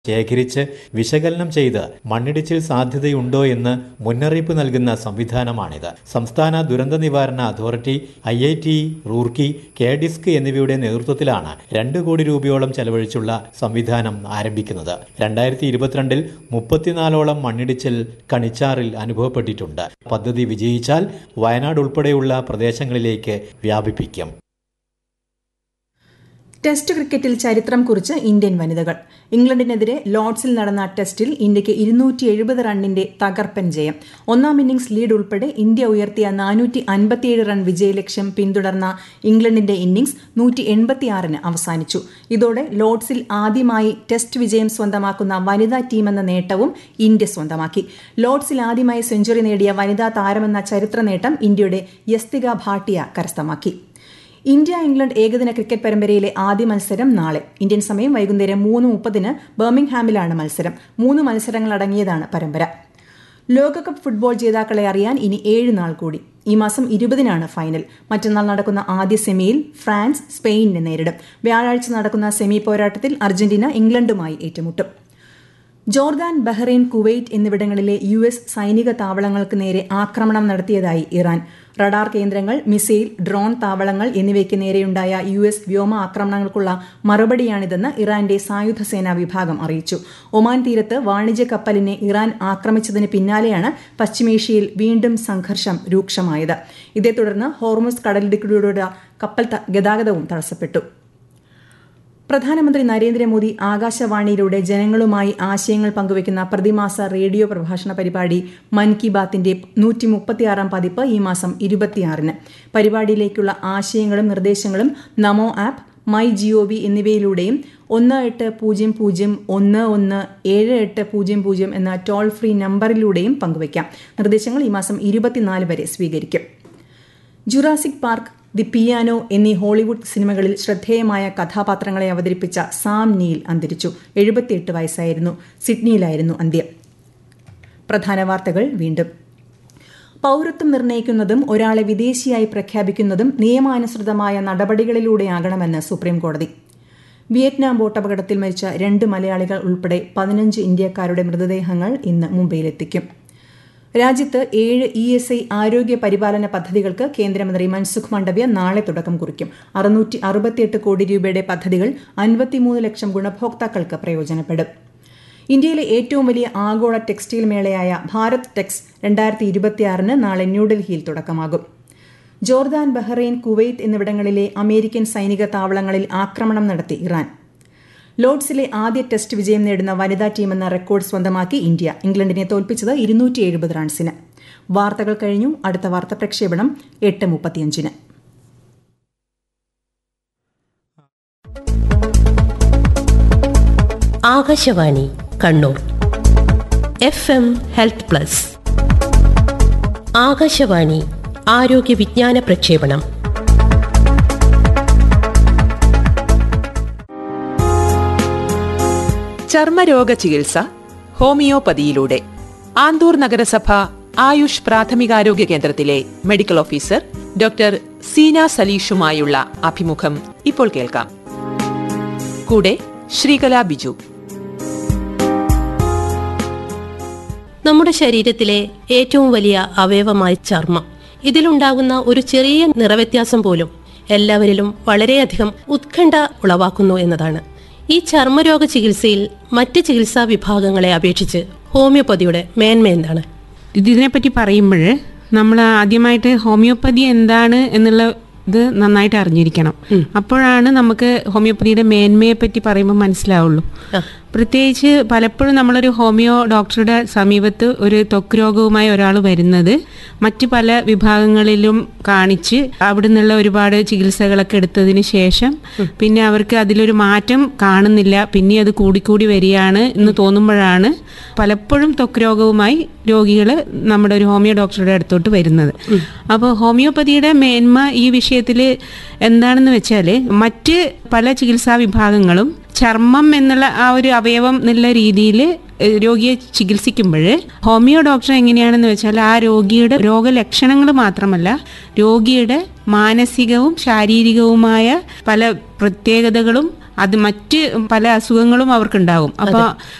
ശേഖരിച്ച് വിശകലനം ചെയ്ത് മണ്ണിടിച്ചിൽ സാധ്യതയുണ്ടോ എന്ന് മുന്നറിയിപ്പ് നൽകുന്ന സംവിധാനമാണിത് സംസ്ഥാന ദുരന്ത നിവാരണ authority I I T Roorkee K DISC എന്നിവയുടെ നേതൃത്വത്തിലാണ് രണ്ട് കോടി രൂപയോളം ചെലവഴിച്ചുള്ള സംവിധാനം ആരംഭിക്കുന്നത് രണ്ടായിരത്തി ഇരുപത്തിരണ്ടിൽ മുപ്പത്തിനാലോളം മണ്ണിടിച്ചിൽ കണിച്ചാറിൽ അനുഭവപ്പെട്ടിട്ടുണ്ട് പദ്ധതി വിജയിച്ചാൽ വയനാട് ഉൾപ്പെടെയുള്ള പ്രദേശങ്ങളിലേക്ക് വ്യാപിപ്പിക്കും ടെസ്റ്റ് ക്രിക്കറ്റിൽ ചരിത്രം കുറിച്ച് ഇന്ത്യൻ വനിതകൾ ഇംഗ്ലണ്ടിനെതിരെ ലോർഡ്സിൽ നടന്ന ടെസ്റ്റിൽ ഇന്ത്യയ്ക്ക് ഇരുന്നൂറ്റി എഴുപത് റണ്ണിന്റെ തകർപ്പൻ ജയം ഒന്നാം ഇന്നിംഗ്സ് ലീഡ് ഉൾപ്പെടെ ഇന്ത്യ ഉയർത്തിയ നാനൂറ്റി അൻപത്തിയേഴ് റൺ വിജയലക്ഷ്യം പിന്തുടർന്ന ഇംഗ്ലണ്ടിന്റെ ഇന്നിംഗ്സ് നൂറ്റി എൺപത്തിയാറിന് അവസാനിച്ചു ഇതോടെ ലോർഡ്സിൽ ആദ്യമായി ടെസ്റ്റ് വിജയം സ്വന്തമാക്കുന്ന വനിതാ ടീമെന്ന നേട്ടവും ഇന്ത്യ സ്വന്തമാക്കി ലോർഡ്സിൽ ആദ്യമായി സെഞ്ചുറി നേടിയ വനിതാ താരമെന്ന ചരിത്ര നേട്ടം ഇന്ത്യയുടെ യസ്തിക ഭാട്ടിയ കരസ്ഥമാക്കി ഇന്ത്യ ഇംഗ്ലണ്ട് ഏകദിന ക്രിക്കറ്റ് പരമ്പരയിലെ ആദ്യ മത്സരം നാളെ ഇന്ത്യൻ സമയം വൈകുന്നേരം മൂന്ന് മുപ്പതിന് ബർമിംഗ്ഹാമിലാണ് മത്സരം മൂന്ന് മത്സരങ്ങളടങ്ങിയതാണ് പരമ്പര ലോകകപ്പ് ഫുട്ബോൾ ജേതാക്കളെ അറിയാൻ ഇനി ഏഴ് നാൾ കൂടി ഈ മാസം ഇരുപതിനാണ് ഫൈനൽ മറ്റന്നാൾ നടക്കുന്ന ആദ്യ സെമിയിൽ ഫ്രാൻസ് സ്പെയിനിനെ നേരിടും വ്യാഴാഴ്ച നടക്കുന്ന സെമി പോരാട്ടത്തിൽ അർജന്റീന ഇംഗ്ലണ്ടുമായി ഏറ്റുമുട്ടും ജോർദാൻ ബഹ്റൈൻ കുവൈറ്റ് എന്നിവിടങ്ങളിലെ യു എസ് സൈനിക താവളങ്ങൾക്ക് നേരെ ആക്രമണം നടത്തിയതായി ഇറാൻ റഡാർ കേന്ദ്രങ്ങൾ മിസൈൽ ഡ്രോൺ താവളങ്ങൾ എന്നിവയ്ക്ക് നേരെയുണ്ടായ യു എസ് വ്യോമ ആക്രമണങ്ങൾക്കുള്ള മറുപടിയാണിതെന്ന് ഇറാന്റെ സായുധ സേനാ വിഭാഗം അറിയിച്ചു ഒമാൻ തീരത്ത് വാണിജ്യ കപ്പലിനെ ഇറാൻ ആക്രമിച്ചതിന് പിന്നാലെയാണ് പശ്ചിമേഷ്യയിൽ വീണ്ടും സംഘർഷം രൂക്ഷമായത് ഇതേ തുടർന്ന് ഹോർമുസ് കടലിടുക്കിലൂടെ കപ്പൽ ഗതാഗതവും തടസ്സപ്പെട്ടു പ്രധാനമന്ത്രി നരേന്ദ്രമോദി ആകാശവാണിയിലൂടെ ജനങ്ങളുമായി ആശയങ്ങൾ പങ്കുവയ്ക്കുന്ന പ്രതിമാസ റേഡിയോ പ്രഭാഷണ പരിപാടി മൻ കി ബാത്തിന്റെ നൂറ്റി മുപ്പത്തിയാറാം പതിപ്പ് ഈ മാസം ഇരുപത്തിയാറിന് പരിപാടിയിലേക്കുള്ള ആശയങ്ങളും നിർദ്ദേശങ്ങളും നമോ ആപ്പ് മൈ ജിഒവി എന്നിവയിലൂടെയും ഒന്ന് എട്ട് പൂജ്യം പൂജ്യം ഒന്ന് ഒന്ന് ഏഴ് എട്ട് പൂജ്യം പൂജ്യം എന്ന ടോൾ ഫ്രീ നമ്പറിലൂടെയും പങ്കുവയ്ക്കാം നിർദ്ദേശങ്ങൾ ഈ മാസം ഇരുപത്തിനാല് വരെ സ്വീകരിക്കും ജുറാസിക് പാർക്ക് ദി പിയാനോ എന്നീ ഹോളിവുഡ് സിനിമകളിൽ ശ്രദ്ധേയമായ കഥാപാത്രങ്ങളെ അവതരിപ്പിച്ച സാം നീൽ അന്തരിച്ചു എഴുപത്തിയെട്ട് വയസ്സായിരുന്നു സിഡ്നിയിലായിരുന്നു അന്ത്യം പ്രധാന വാർത്തകൾ വീണ്ടും പൌരത്വം നിർണ്ണയിക്കുന്നതും ഒരാളെ വിദേശിയായി പ്രഖ്യാപിക്കുന്നതും നിയമാനുസൃതമായ നടപടികളിലൂടെയാകണമെന്ന് സുപ്രീംകോടതി വിയറ്റ്നാം ബോട്ടപകടത്തിൽ മരിച്ച രണ്ട് മലയാളികൾ ഉൾപ്പെടെ പതിനഞ്ച് ഇന്ത്യക്കാരുടെ മൃതദേഹങ്ങൾ ഇന്ന് മുംബൈയിലെത്തിക്കും രാജ്യത്ത് ഏഴ് ഇ എസ് ഐ ആരോഗ്യ പരിപാലന പദ്ധതികൾക്ക് കേന്ദ്രമന്ത്രി മൻസുഖ് മണ്ഡവ്യ നാളെ തുടക്കം കുറിക്കും അറുന്നൂറ്റി അറുപത്തിയെട്ട് കോടി രൂപയുടെ പദ്ധതികൾ അൻപത്തിമൂന്ന് ലക്ഷം ഗുണഭോക്താക്കൾക്ക് പ്രയോജനപ്പെടും ഇന്ത്യയിലെ ഏറ്റവും വലിയ ആഗോള ടെക്സ്റ്റൈൽ മേളയായ ഭാരത് ടെക്സ് രണ്ടായിരത്തി ഇരുപത്തിയാറിന് നാളെ ന്യൂഡൽഹിയിൽ തുടക്കമാകും ജോർദാൻ ബഹ്റൈൻ കുവൈറ്റ് എന്നിവിടങ്ങളിലെ അമേരിക്കൻ സൈനിക താവളങ്ങളിൽ ആക്രമണം നടത്തി ഇറാൻ ലോർഡ്സിലെ ആദ്യ ടെസ്റ്റ് വിജയം നേടുന്ന വനിതാ ടീമെന്ന റെക്കോർഡ് സ്വന്തമാക്കി ഇന്ത്യ ഇംഗ്ലണ്ടിനെ തോൽപ്പിച്ചത് ഇരുന്നൂറ്റി എഴുപത് റൺസിന് വാർത്തകൾ കഴിഞ്ഞു അടുത്ത വാർത്ത പ്രക്ഷേപണം എട്ട് മുപ്പത്തിയഞ്ചിന് Akashvani Kannur F M health plus Akashvani ആരോഗ്യ വിജ്ഞാന പ്രക്ഷേപണം ചർമ്മരോഗ ചികിത്സ ഹോമിയോപ്പതിയിലൂടെ ആന്തൂർ നഗരസഭ ആയുഷ് പ്രാഥമികാരോഗ്യ കേന്ദ്രത്തിലെ മെഡിക്കൽ ഓഫീസർ ഡോക്ടർ സീന സലീഷുമായുള്ള അഭിമുഖം ഇപ്പോൾ കേൾക്കാം കൂടെ ശ്രീകല ബിജു നമ്മുടെ ശരീരത്തിലെ ഏറ്റവും വലിയ അവയവമായ ചർമ്മം ഇതിലുണ്ടാകുന്ന ഒരു ചെറിയ നിറവ്യത്യാസം പോലും എല്ലാവരിലും വളരെയധികം ഉത്കണ്ഠ ഉളവാക്കുന്നു എന്നതാണ് ഈ ചർമ്മരോഗ ചികിത്സയിൽ മറ്റ് ചികിത്സാ വിഭാഗങ്ങളെ അപേക്ഷിച്ച് ഹോമിയോപ്പതിയുടെ മേന്മ എന്താണ് ഇതിനെപ്പറ്റി പറയുമ്പോൾ നമ്മൾ ആദ്യമായിട്ട് ഹോമിയോപ്പതി എന്താണ് എന്നുള്ള ഇത് നന്നായിട്ട് അറിഞ്ഞിരിക്കണം അപ്പോഴാണ് നമുക്ക് ഹോമിയോപ്പതിയുടെ മേന്മയെ പറ്റി പറയുമ്പോൾ മനസ്സിലാവുള്ളൂ പ്രത്യേകിച്ച് പലപ്പോഴും നമ്മളൊരു ഹോമിയോ ഡോക്ടറുടെ സമീപത്ത് ഒരു ത്വക്ക് രോഗവുമായി ഒരാൾ വരുന്നത് മറ്റ് പല വിഭാഗങ്ങളിലും കാണിച്ച് അവിടെ നിന്നുള്ള ഒരുപാട് ചികിത്സകളൊക്കെ എടുത്തതിന് ശേഷം പിന്നെ അവർക്ക് അതിലൊരു മാറ്റം കാണുന്നില്ല പിന്നെ അത് കൂടിക്കൂടി വരികയാണ് എന്ന് തോന്നുമ്പോഴാണ് പലപ്പോഴും ത്വക്ക് രോഗവുമായി രോഗികൾ നമ്മുടെ ഒരു ഹോമിയോ ഡോക്ടറുടെ അടുത്തോട്ട് വരുന്നത് അപ്പോൾ ഹോമിയോപ്പതിയുടെ മേന്മ ഈ വിഷയത്തിൽ എന്താണെന്ന് വെച്ചാൽ മറ്റ് പല ചികിത്സാ വിഭാഗങ്ങളും ചർമ്മം എന്നുള്ള ആ ഒരു അവയവം എന്നുള്ള രീതിയിൽ രോഗിയെ ചികിത്സിക്കുമ്പോൾ ഹോമിയോ ഡോക്ടർ എങ്ങനെയാണെന്ന് വെച്ചാൽ ആ രോഗിയുടെ രോഗലക്ഷണങ്ങൾ മാത്രമല്ല രോഗിയുടെ മാനസികവും ശാരീരികവുമായ പല പ്രത്യേകതകളും അത് മറ്റ് പല അസുഖങ്ങളും അവർക്കുണ്ടാവും അപ്പൊ